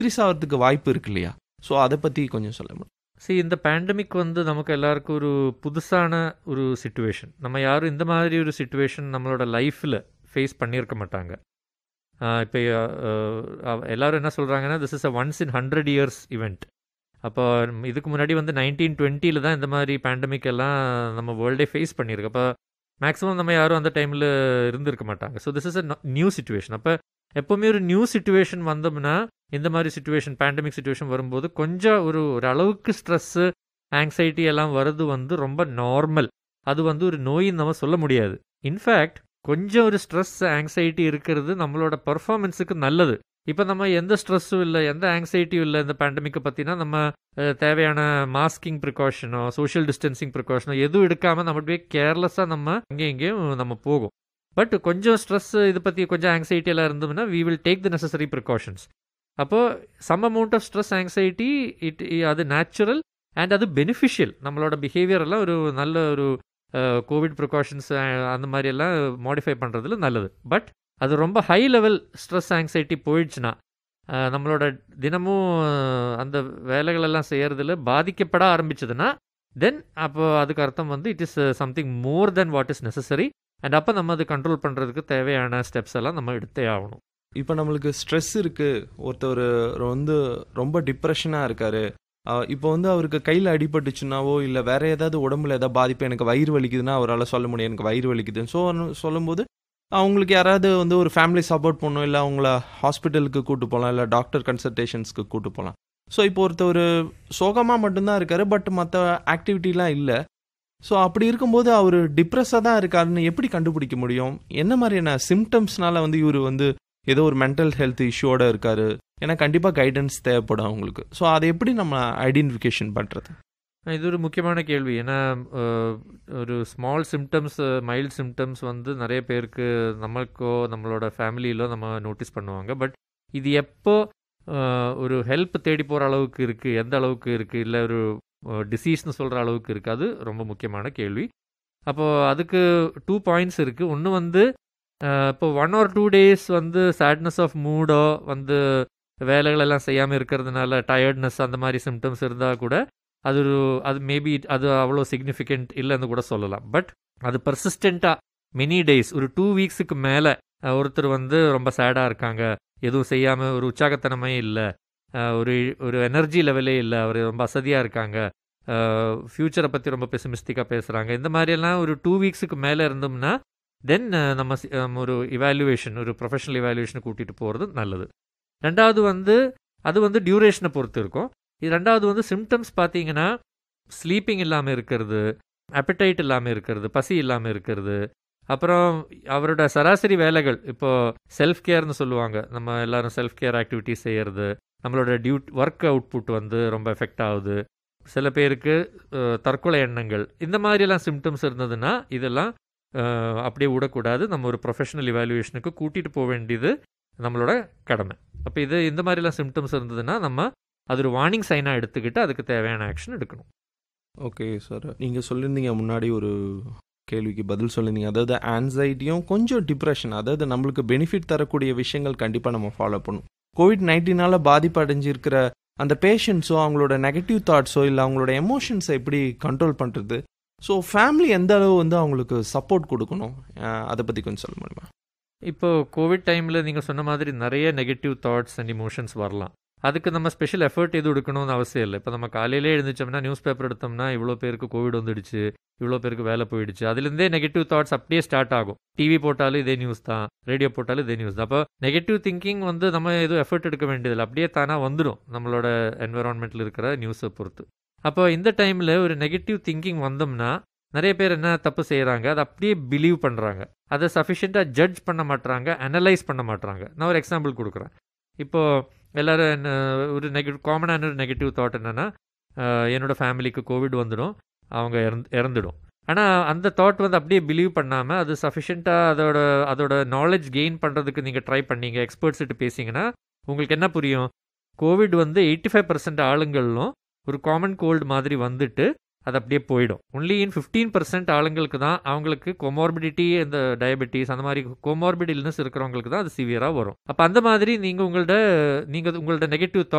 increase ஆகிறதுக்கு வாய்ப்பு இருக்கு இல்லையா ஸோ அதை பற்றி கொஞ்சம் சொல்ல முடியும் see இந்த பேண்டமிக் வந்து நமக்கு எல்லாருக்கும் ஒரு புதுசான ஒரு சுச்சுவேஷன் நம்ம யாரும் இந்த மாதிரி ஒரு சுச்சுவேஷன் நம்மளோட லைஃப்பில் ஃபேஸ் பண்ணியிருக்க மாட்டாங்க இப்போ எல்லாரும் என்ன சொல்கிறாங்கன்னா this is a once in hundred years event அப்போ இதுக்கு முன்னாடி வந்து நைன்டீன் டுவெண்ட்டியில் தான் இந்த மாதிரி பேண்டமிக் எல்லாம் நம்ம வேர்ல்டே ஃபேஸ் பண்ணியிருக்கு அப்போ மேக்ஸிமம் நம்ம யாரும் அந்த டைமில் இருந்திருக்க மாட்டாங்க so this is a new situation அப்போ எப்போவுமே ஒரு நியூ சுச்சுவேஷன் வந்தோம்னா இந்த மாதிரி சுச்சுவேஷன் பேண்டமிக் சுச்சுவேஷன் வரும்போது கொஞ்சம் ஒரு ஒரு அளவுக்கு ஸ்ட்ரெஸ்ஸு ஆங்ஸைட்டி எல்லாம் வர்றது வந்து ரொம்ப நார்மல் அது வந்து ஒரு நோயின்னு நம்ம சொல்ல முடியாது இன்ஃபேக்ட் கொஞ்சம் ஒரு ஸ்ட்ரெஸ் ஆங்ஸைட்டி இருக்கிறது நம்மளோட பர்ஃபார்மன்ஸுக்கு நல்லது இப்போ நம்ம எந்த ஸ்ட்ரெஸ்ஸும் இல்லை எந்த ஆங்ஸைட்டியும் இல்லை இந்த பேண்டமிக்கை பற்றினா நம்ம அஹ், தேவையான மாஸ்கிங் ப்ரிகாஷனோ சோஷியல் டிஸ்டன்சிங் ப்ரிகாஷனோ எதுவும் எடுக்காமல் நம்ம அப்படியே கேர்லெஸ்ஸாக நம்ம அங்கேயும் இங்கேயும் நம்ம போகும் பட் கொஞ்சம் ஸ்ட்ரெஸ் இதை பற்றி கொஞ்சம் ஆங்ஸைட்டி எல்லாம் இருந்தோம்னா we will take the necessary precautions அப்போது some amount of stress anxiety it அது நேச்சுரல் அண்ட் அது பெனிஃபிஷியல் நம்மளோட பிஹேவியர் எல்லாம் ஒரு நல்ல ஒரு கோவிட் ப்ரிகாஷன்ஸ் அந்த மாதிரி எல்லாம் மாடிஃபை பண்ணுறதுல நல்லது பட் அது ரொம்ப ஹை லெவல் ஸ்ட்ரெஸ் ஆங்ஸைட்டி போயிடுச்சுன்னா அஹ், நம்மளோட தினமும் அஹ், அந்த வேலைகளெல்லாம் செய்கிறதுல பாதிக்கப்பட ஆரம்பிச்சதுன்னா தென் அப்போ அதுக்கு அர்த்தம் வந்து it is something more than what is necessary and அப்போ நம்ம அது கண்ட்ரோல் பண்ணுறதுக்கு தேவையான ஸ்டெப்ஸ் எல்லாம் நம்ம எடுத்தே ஆகணும் இப்போ நம்மளுக்கு ஸ்ட்ரெஸ் இருக்கு ஒருத்தர் வந்து ரொம்ப டிப்ரெஷனாக இருக்காரு ஆஹ் இப்போ வந்து அவருக்கு கையில் அடிபட்டுச்சுன்னாவோ இல்லை வேற ஏதாவது உடம்புல ஏதாவது பாதிப்பு எனக்கு வயிறு வலிக்குதுன்னா அவரால் சொல்ல முடியும் எனக்கு வயிறு வலிக்குதுன்னு ஸோ சொல்லும்போது அவங்களுக்கு யாராவது வந்து ஒரு ஃபேமிலி சப்போர்ட் பண்ணணும் இல்லை அவங்கள ஹாஸ்பிட்டலுக்கு கூட்டு போகலாம் இல்லை டாக்டர் கன்சல்டேஷன்ஸ்க்கு கூட்டு போகலாம் ஸோ இப்போ ஒருத்தர் சோகமாக மட்டும்தான் இருக்காரு பட் மற்ற ஆக்டிவிட்டிலாம் இல்லை ஸோ அப்படி இருக்கும்போது அவர் டிப்ரெஸ்ஸாக தான் இருக்காருன்னு எப்படி கண்டுபிடிக்க முடியும் என்ன மாதிரியான சிம்டம்ஸ்னால வந்து இவர் வந்து ஏதோ ஒரு மென்டல் ஹெல்த் இஷ்யூவோட இருக்காரு ஏன்னா கண்டிப்பாக கைடன்ஸ் தேவைப்படும் அவங்களுக்கு ஸோ அதை எப்படி நம்ம ஐடென்டிஃபிகேஷன் பண்ணுறது இது ஒரு முக்கியமான கேள்வி ஏன்னா அஹ், ஒரு ஸ்மால் சிம்டம்ஸ் மைல்ட் சிம்டம்ஸ் வந்து நிறைய பேருக்கு நம்மளுக்கோ நம்மளோட ஃபேமிலியிலோ நம்ம நோட்டீஸ் பண்ணுவாங்க பட் இது எப்போ அஹ், ஒரு ஹெல்ப் தேடி போகிற அளவுக்கு இருக்குது எந்த அளவுக்கு இருக்குது இல்லை ஒரு டிசீஸ்னு சொல்கிற அளவுக்கு இருக்குது அது ரொம்ப முக்கியமான கேள்வி அப்போது அதுக்கு டூ பாயிண்ட்ஸ் இருக்குது ஒன்று வந்து அஹ், இப்போ ஒன் ஆர் டூ டேஸ் வந்து சேட்னஸ் ஆஃப் மூடோ வந்து வேலைகள் எல்லாம் செய்யாமல் இருக்கிறதுனால டயர்ட்னஸ் அந்த மாதிரி சிம்டம்ஸ் இருந்தால் கூட அது ஒரு அது மேபி அது அவ்வளோ சிக்னிஃபிகண்ட் இல்லைன்னு கூட சொல்லலாம் பட் அது பர்சிஸ்டண்ட்டாக மெனி டேஸ் ஒரு டூ வீக்ஸுக்கு மேலே ஒருத்தர் வந்து ரொம்ப சேடாக இருக்காங்க எதுவும் செய்யாமல் ஒரு உற்சாகத்தனமே இல்லை ஒரு ஒரு எனர்ஜி லெவலே இல்லை அவர் ரொம்ப அசதியாக இருக்காங்க ஃப்யூச்சரை பற்றி ரொம்ப பெசிமிஸ்டிக்காக பேசுகிறாங்க இந்த மாதிரியெல்லாம் ஒரு டூ வீக்ஸுக்கு மேலே இருந்தோம்னா தென் நம்ம சி- நம்ம ஒரு இவாலுவேஷன் ஒரு ப்ரொஃபஷனல் இவாலுவேஷனை கூட்டிகிட்டு போகிறது நல்லது ரெண்டாவது வந்து அது வந்து டியூரேஷனை பொறுத்து இருக்கும் இது ரெண்டாவது வந்து சிம்டம்ஸ் பார்த்தீங்கன்னா ஸ்லீப்பிங் இல்லாமல் இருக்கிறது appetite இல்லாமல் இருக்கிறது பசி இல்லாமல் இருக்கிறது அப்புறம் அவரோட சராசரி வேலைகள் இப்போ செல்ஃப் கேர்னு சொல்லுவாங்க நம்ம எல்லாரும் செல்ஃப் கேர் ஆக்டிவிட்டிஸ் செய்கிறது நம்மளோட டியூட் ஒர்க் அவுட்புட் வந்து ரொம்ப எஃபெக்ட் ஆகுது சில பேருக்கு அஹ், தற்கொலை எண்ணங்கள் இந்த மாதிரியெல்லாம் சிம்டம்ஸ் இருந்ததுன்னா இதெல்லாம் அஹ், அப்படியே விடக்கூடாது நம்ம ஒரு ப்ரொஃபஷனல் இவாலுவேஷனுக்கு கூட்டிகிட்டு போக வேண்டியது நம்மளோட கடமை அப்போ இது இந்த மாதிரிலாம் சிம்டம்ஸ் இருந்ததுன்னா நம்ம அது ஒரு வார்னிங் சைனாக எடுத்துக்கிட்டு அதுக்கு தேவையான ஆக்ஷன் எடுக்கணும் ஓகே சார் நீங்கள் சொல்லியிருந்தீங்க முன்னாடி ஒரு கேள்விக்கு பதில் சொல்லியிருந்தீங்க அதாவது ஆன்சைட்டியும் கொஞ்சம் டிப்ரெஷன் அதாவது நம்மளுக்கு பெனிஃபிட் தரக்கூடிய விஷயங்கள் கண்டிப்பாக நம்ம ஃபாலோ பண்ணும் கோவிட் நைன்டீனால பாதிப்பு அடைஞ்சிருக்கிற அந்த பேஷண்ட்ஸோ அவங்களோட நெகட்டிவ் தாட்ஸோ இல்லை அவங்களோட எமோஷன்ஸை எப்படி கண்ட்ரோல் பண்ணுறது ஸோ ஃபேமிலி எந்த அளவு வந்து அவங்களுக்கு சப்போர்ட் கொடுக்கணும் அஹ் அதை பற்றி கொஞ்சம் சொல்ல முடியுமா இப்போ கோவிட் டைமில் நீங்கள் சொன்ன மாதிரி நிறைய நெகட்டிவ் தாட்ஸ் அண்ட் இமோஷன்ஸ் வரலாம் அதுக்கு நம்ம ஸ்பெஷல் எஃபர்ட் எதுவும் எடுக்கணும்னு அவசியம் இல்லை இப்போ நம்ம காலையிலே எழுந்திரிச்சோம்னா நியூஸ் பேப்பர் எடுத்தோம்னா இவ்வளோ பேருக்கு கோவிட் வந்துடுச்சு இவ்வளோ பேருக்கு வேலை போயிடுச்சு அதுலேருந்தே நெகட்டிவ் தாட்ஸ் அப்படியே ஸ்டார்ட் ஆகும் டிவி போட்டாலும் இதே நியூஸ் தான் ரேடியோ போட்டாலும் இதே நியூஸ் தான் அப்போ நெகட்டிவ் திங்கிங் வந்து நம்ம எதுவும் எஃபர்ட் எடுக்க வேண்டியதில்லை அப்படியே தானாக வந்துடும் நம்மளோட என்விரான்மெண்ட்டில் இருக்கிற நியூஸை பொறுத்து அப்போ இந்த டைமில் ஒரு நெகட்டிவ் திங்கிங் வந்தோம்னா நிறைய பேர் என்ன தப்பு செய்கிறாங்க அதை அப்படியே பிலீவ் பண்ணுறாங்க அதை சஃபிஷியண்ட்டாக ஜட்ஜ் பண்ண மாட்றாங்க அனலைஸ் பண்ண மாட்றாங்க நான் ஒரு எக்ஸாம்பிள் கொடுக்குறேன் இப்போது எல்லோரும் என்ன ஒரு நெகட்டிவ் காமனான ஒரு நெகட்டிவ் தாட் என்னென்னா என்னோட ஃபேமிலிக்கு கோவிட் வந்துடும் அவங்க இறந்து இறந்துடும் ஆனால் அந்த தாட் வந்து அப்படியே பிலீவ் பண்ணாமல் அது சஃபிஷியண்ட்டாக அதோட அதோட நாலேஜ் கெயின் பண்ணுறதுக்கு நீங்கள் ட்ரை பண்ணீங்க எக்ஸ்பர்ட்ஸ்கிட்ட பேசிங்கன்னா உங்களுக்கு என்ன புரியும் கோவிட் வந்து எயிட்டி ஃபைவ் பர்சன்ட் ஆளுங்களும் ஒரு காமன் கோல்டு மாதிரி வந்துட்டு அது அப்படியே போயிடும் ஒன்லி இன் ஃபிஃப்டீன் பர்சன்ட் ஆளுங்களுக்கு தான் அவங்களுக்கு கொமார்பிடிட்டி இந்த டயபெட்டிஸ் அந்த மாதிரி கொமார்பிட் இல்னஸ் இருக்கிறவங்களுக்கு தான் அது சிவியராக வரும் அப்போ அந்த மாதிரி நீங்கள் உங்கள்ட்ட நீங்கள் உங்கள்ட்ட நெகட்டிவ்